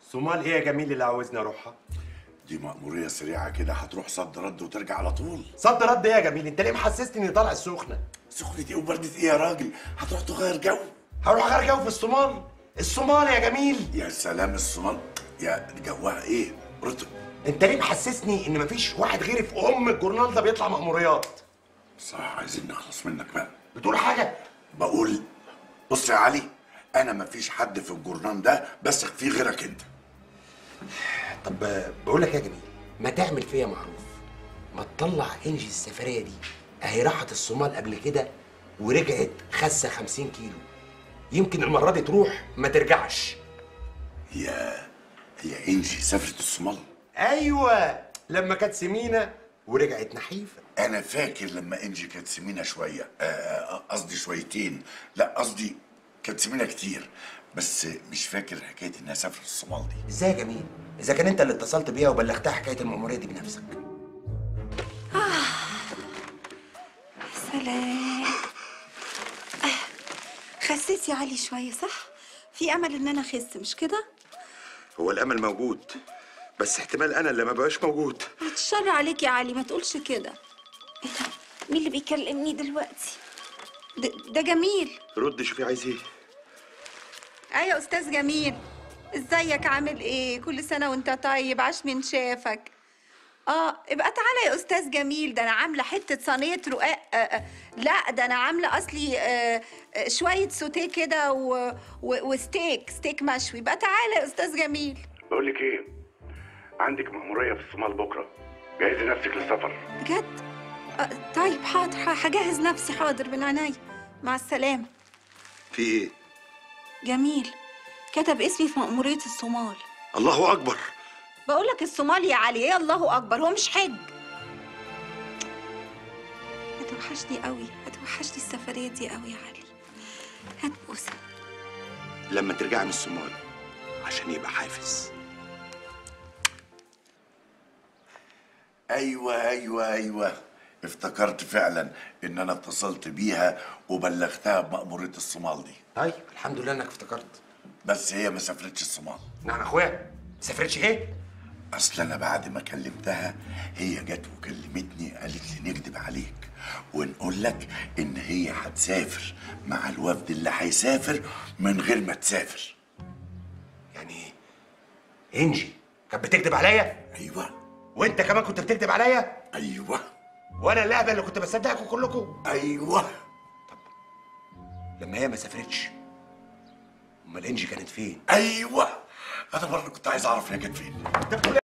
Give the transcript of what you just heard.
صومال ايه يا جميل اللي عاوزني اروحها دي مأمورية سريعة كده هتروح صد رد وترجع على طول صد رد ايه يا جميل انت ليه محسسني اني طالع السخنه سخنة ايه وبردة ايه يا راجل هتروح تغير جو هروح غير جو في الصومال الصومال يا جميل يا سلام الصومال يا جوها ايه رطب انت ليه محسسني ان مفيش واحد غيري في ام الجورنال ده بيطلع مأموريات صح عايزين نخلص منك بقى بتقول حاجه بقول بص يا علي انا مفيش حد في الجورنان ده بثق فيه غيرك انت طب آه، بقول لك إيه يا جميل ما تعمل فيا معروف ما تطلع انجي السفريه دي اهي راحت الصومال قبل كده ورجعت خاسه 50 كيلو يمكن المره دي تروح ما ترجعش هي هي انجي سافرت الصومال ايوه لما كانت سمينه ورجعت نحيفه انا فاكر لما انجي كانت سمينه شويه آه، آه، قصدي شويتين لا قصدي كانت سمينه كتير بس مش فاكر حكايه انها سافرت الصومال دي ازاي يا جميل اذا كان انت اللي اتصلت بيها وبلغتها حكايه المأموريه دي بنفسك سلام آه، خسيت يا علي شوية صح؟ في أمل إن أنا أخس مش كده؟ هو الامل موجود بس احتمال انا اللي ما بقاش موجود هتشر عليك يا علي ما تقولش كده إيه ده؟ مين اللي بيكلمني دلوقتي؟ ده, ده جميل رد شوفي عايز ايه أيوة أستاذ جميل ازيك عامل ايه؟ كل سنة وانت طيب عاش من شافك اه ابقى تعالى يا استاذ جميل ده انا عامله حته صينيه رقاق آه آه لا ده انا عامله اصلي آه آه شويه سوتيه كده و... و... وستيك ستيك مشوي بقى تعالى يا استاذ جميل بقول لك ايه عندك مأموريه في الصومال بكره جهزي نفسك للسفر بجد آه طيب حاضر ه- هجهز نفسي حاضر من عينيا مع السلامه في ايه جميل كتب اسمي في مأمورية الصومال الله اكبر بقول لك الصومال يا علي ايه الله اكبر هو مش حج هتوحشني قوي هتوحشني السفريه دي قوي يا علي هات بوسه لما ترجع من الصومال عشان يبقى حافز ايوه ايوه ايوه افتكرت فعلا ان انا اتصلت بيها وبلغتها بمأمورية الصومال دي طيب الحمد لله انك افتكرت بس هي ما سافرتش الصومال نعم يا اخويا سافرتش ايه اصل انا بعد ما كلمتها هي جت وكلمتني قالت لي نكدب عليك ونقول لك ان هي هتسافر مع الوفد اللي هيسافر من غير ما تسافر يعني ايه انجي كانت بتكذب عليا ايوه وانت كمان كنت بتكذب عليا ايوه وانا اللعبه اللي كنت بصدقكم كلكم ايوه لما هي ما سافرتش امال انجي كانت فين ايوه انا برضه كنت عايز اعرف هي كانت فين انت بتقول